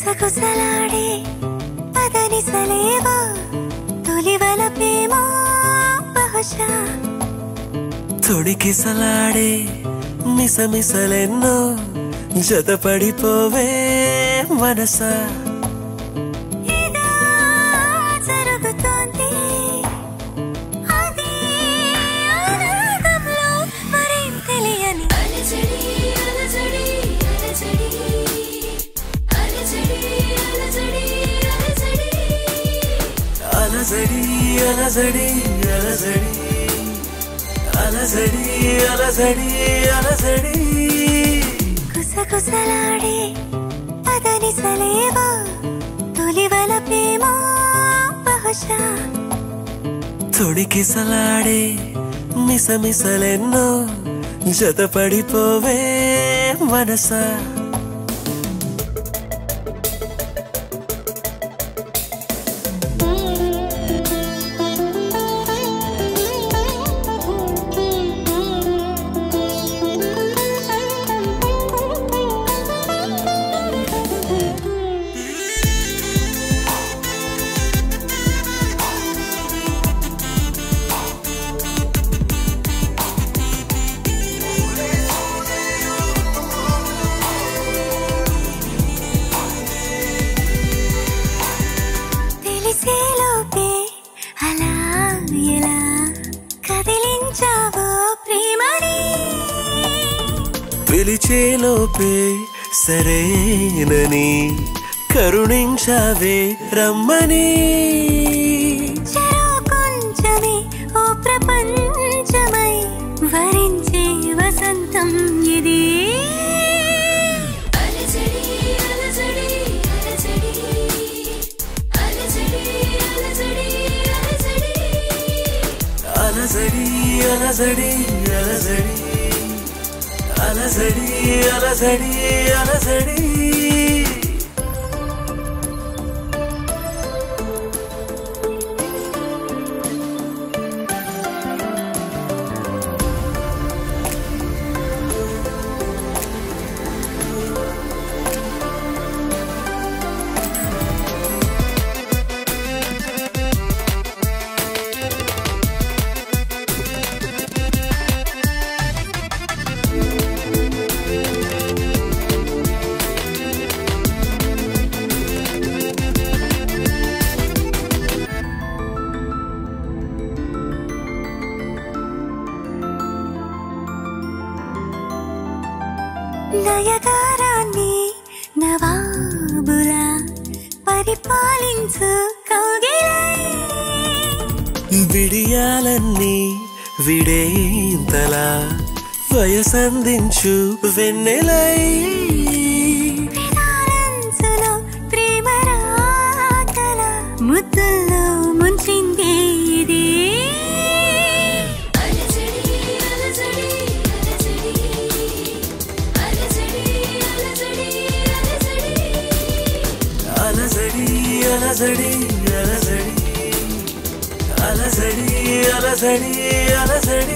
గుసగుసలాడే పదని సలేవా తొలివల ప్రేమ బహుశా తొడికిసలాడే మిసమిసలెన్నో జతపడిపోవే మనసా ఇదా జరుగుతోంది అది ఆనందంలో మరేం తెలియని అలజడి అలజడి అలజడి అలజడి అలజడి అలజడి అలజడి అలజడి అలజడి అలజడి అలజడి అలజడి గుసగుసలాడే పదని సలేవా తొలివల ప్రేమ బహుశా తొడికిసలాడే మిసమిసలెన్నో జతపడిపోవే మనసా తెలిసేలోపే అలా ఎలా కదిలించావో ప్రేమని పిలిచేలోపే సరేనని కరుణించావే రమ్మని చెరో కొంచెమే ఓ ప్రపంచమై వరించే వసంతం ఇది అలజడి అలజడి అలజడి అలజడి అలజడి అలజడి అలజడి అలజడి అలజడి అలజడి అలజడి అలజడి నయగారాన్ని నవాబులా పరిపాలించు కౌగిలై విడియాలన్నీ విడేంతలా వయసందించు వెన్నెలై విధానంచులో ప్రేమ రాతల ముద్దుల్లో ముంచింది ఇది అలజడి అలజడి అలజడి అలజడి అలజడి అలజడి అలజడి అలజడి అలజడి అలజడి అలజడి